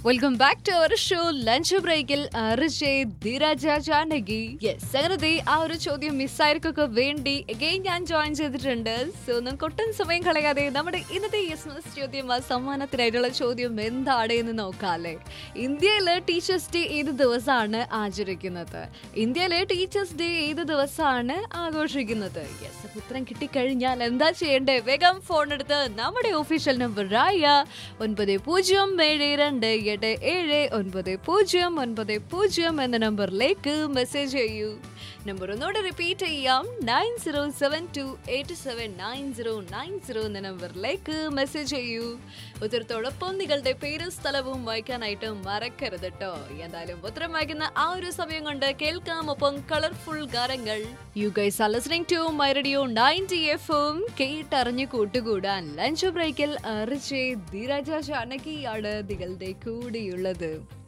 welcome back to our show lunch ബ്രേക്കിൽ Dheeraja Janaki yes അങ്ങനെ ദേ ആ ഒരു ചോദ്യം മിസ്സായിരിക്കൊക്കെ വേണ്ടി അഗൈൻ ഞാൻ ജോയിൻ ചെയ്തിട്ടുണ്ട് സോ ഒന്നും കൊട്ടൻ സമയം കളയാതെ നമ്മുടെ ഇന്നത്തെ യെസ് മിസ് ചോദ്യം ആ സമ്മാനത്തിനായിട്ടുള്ള ചോദ്യം എന്താണ് എന്ന് നോക്കാല്ലേ ഇന്ത്യയിലെ ടീച്ചേഴ്സ് ഡേ ഏത് ദിവസമാണ് ആചരിക്കുന്നത് ഇന്ത്യയിലെ ടീച്ചേഴ്സ് ഡേ ഏത് ദിവസമാണ് ആഘോഷിക്കുന്നത് യെസ് അപ്പൊ ഉത്തരം കിട്ടിക്കഴിഞ്ഞാൽ എന്താ ചെയ്യേണ്ടേ വേഗം ഫോൺ എടുത്ത് നമ്മുടെ ഒഫീഷ്യൽ നമ്പർ ആയ ഒൻപത് പൂജ്യം ഏഴ് രണ്ട് എട്ട് ഏഴ് ഒൻപത് പൂജ്യം ഒൻപത് പൂജ്യം എന്ന നമ്പറിലേക്ക് മെസ്സേജ് ചെയ്യൂ നമ്പർ ഒന്നുകൂടെ റിപ്പീറ്റ് ചെയ്യാം nine zero seven two eight seven nine zero nine zero എന്ന നമ്പറിലേക്ക് മെസ്സേജ് ചെയ്യൂ ഉത്തരത്തോടൊപ്പം നിങ്ങളുടെ പേരും സ്ഥലവും വായിക്കാനായിട്ട് മറക്കരുത് കേട്ടോ എന്തായാലും ഉത്തരം വായിക്കുന്ന ആ ഒരു സമയം കൊണ്ട് കേൾക്കാം ഒപ്പം കളർഫുൾ ഗാനങ്ങൾ you guys are listening to my radio ninety എഫും കേട്ടറിഞ്ഞു കൂട്ടുകൂടാൻ ലഞ്ച് ബ്രേക്കിൽ അറിച്ച് ധീരജ ജാനകിയാണ് നിങ്ങളുടെ കൂടെയുള്ളത്